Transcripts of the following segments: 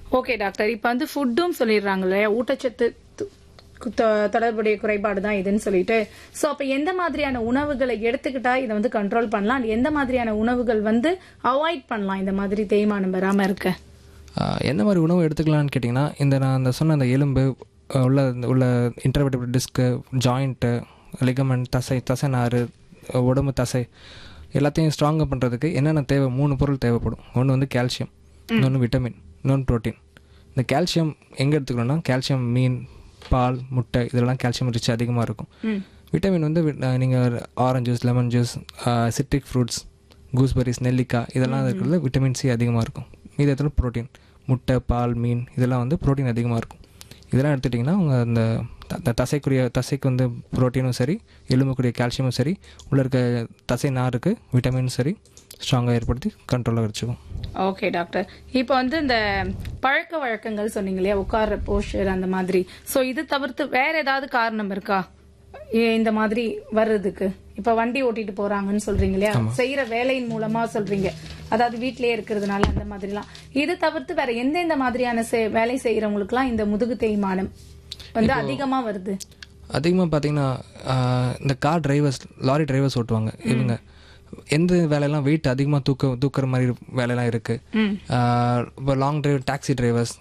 Okay doctor இப்ப வந்து ஃபுட்டும் சொல்லிடுறாங்க இல்லையா ஊட்டச்சத்து து- த- தொடர்புடைய குறைபாடு தான் இதுன்னு சொல்லிட்டு சோ அப்ப எந்த மாதிரியான உணவுகளை எடுத்துக்கிட்டா இதை வந்து கண்ட்ரோல் பண்ணலாம் and எந்த மாதிரியான உணவுகள் வந்து அவாய்ட் பண்ணலாம் இந்த மாதிரி தேய்மானம் வராம இருக்க ஆஹ் எந்த மாதிரி உணவு எடுத்துக்கலாம்னு கேட்டிங்கன்னா இந்த நான் அந்த சொன்ன அந்த எலும்பு ஆஹ் உள்ள இந்த உள்ள இன்டர்வெட்டிபிள் டிஸ்க்கு ஜாயிண்ட்டு லிகமெண்ட் தசை தசை நார் ஆஹ் உடம்பு தசை எல்லாத்தையும் ஸ்ட்ராங்காக பண்ணுறதுக்கு என்னென்ன தேவை மூணு பொருள் தேவைப்படும் ஒன்று வந்து கால்சியம் இன்னொன்று விட்டமின் இன்னொன்று ப்ரோட்டீன் இந்த கால்சியம் எங்கே எடுத்துக்கணும்னா கால்சியம் மீன் பால் முட்டை இதெல்லாம் கால்சியம் ரிச் அதிகமாக இருக்கும் ம். விட்டமின் வந்து நீங்கள் orange juice lemon juice citric fruits gooseberries நெல்லிக்காய் இதெல்லாம் இருக்கிறதுல விட்டமின் சி அதிகமாக இருக்கும் மீதி இடத்துல ப்ரோட்டீன் முட்டை பால் மீன் இதெல்லாம் வந்து ப்ரோட்டீன் அதிகமாக இருக்கும் இதெல்லாம் எடுத்துட்டிங்கன்னா உங்கள் அந்த த- அந்த தசைக்குரிய தசைக்கு வந்து ப்ரோட்டீனும் சரி எலும்புக்குரிய கால்சியமும் சரி உள்ளே இருக்க தசை நாருக்கு விட்டமினும் சரி ஸ்ட்ராங்காக ஏற்படுத்தி கண்ட்ரோலாக வச்சுக்கும் ஓகே டாக்டர் இப்போ வந்து இந்த பழக்க வழக்கங்கள் சொன்னீங்க இல்லையா உட்கார்ற போஸ்டர் அந்த மாதிரி சோ இது தவிர்த்து வேற ஏதாவது காரணம் இருக்கா ஏ- இந்த மாதிரி வர்றதுக்கு இப்ப வண்டி ஓட்டிட்டு போறாங்கன்னு சொல்றீங்க இல்லையா செய்யற வேலையின் மூலமா சொல்றீங்க அதாவது வீட்டிலேயே இருக்கிறதுனால அந்த மாதிரிலாம் இது தவிர்த்து வேற எந்தெந்த மாதிரியான செ- வேலை செய்யறவங்களுக்குலாம் இந்த முதுகு தேய்மானம் வந்து அதிகமா வருது அதிகமாக பார்த்தீங்கன்னா ஆஹ், இந்த கார் டிரைவர்ஸ் லாரி டிரைவர்ஸ் ஓட்டுவாங்க இவங்க எந்த வேலையெல்லாம் வெயிட் அதிகமாக தூக்க தூக்குற மாதிரி வேலையெல்லாம் இருக்குது இப்போ long drive taxi drivers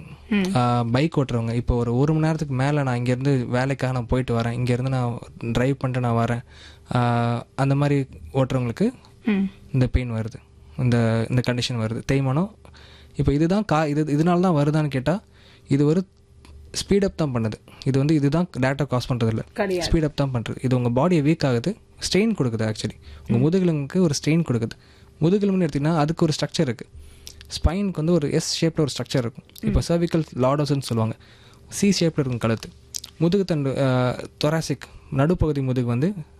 bike ஓட்டுறவங்க இப்போ ஒரு ஒரு மணி நேரத்துக்கு மேலே நான் இங்கேருந்து வேலைக்காக நான் போயிட்டு வரேன் இங்கேருந்து நான் டிரைவ் பண்ணிட்டு நான் வரேன் ஆஹ், அந்த மாதிரி ஓட்டுறவங்களுக்கு ம். இந்த பெயின் வருது இந்த இந்த கண்டிஷன் வருது தேய்மானம் இப்போ இதுதான் கா இது இதனால தான் வருதான்னு கேட்டால் இது ஒரு ஸ்பீடப் தான் பண்ணுது இது வந்து இதுதான் டேரக்டாக காஸ் பண்ணுறது இல்லை கிடையாது ஸ்பீடப் தான் பண்ணுறது இது உங்கள் பாடியை வீக் ஆகுது ஸ்ட்ரெயின் கொடுக்குது ஆக்சுவலி உங்கள் முதுகெலும்புக்கு ஒரு ஸ்ட்ரெயின் கொடுக்குது முதுகெலும்புன்னு எடுத்திங்கன்னா அதுக்கு ஒரு ஸ்ட்ரக்சர் இருக்குது ஸ்பைனுக்கு வந்து ஒரு எஸ் ஷேப்பில் ஒரு ஸ்ட்ரக்சர் இருக்கும் இப்போ சர்விக்கல் லாடோஸ்ன்னு சொல்லுவாங்க சி ஷேப்பில் இருக்கும் கழுத்து முதுகு தண்டு தொராசிக் நடுப்பகுதி முதுகு வந்து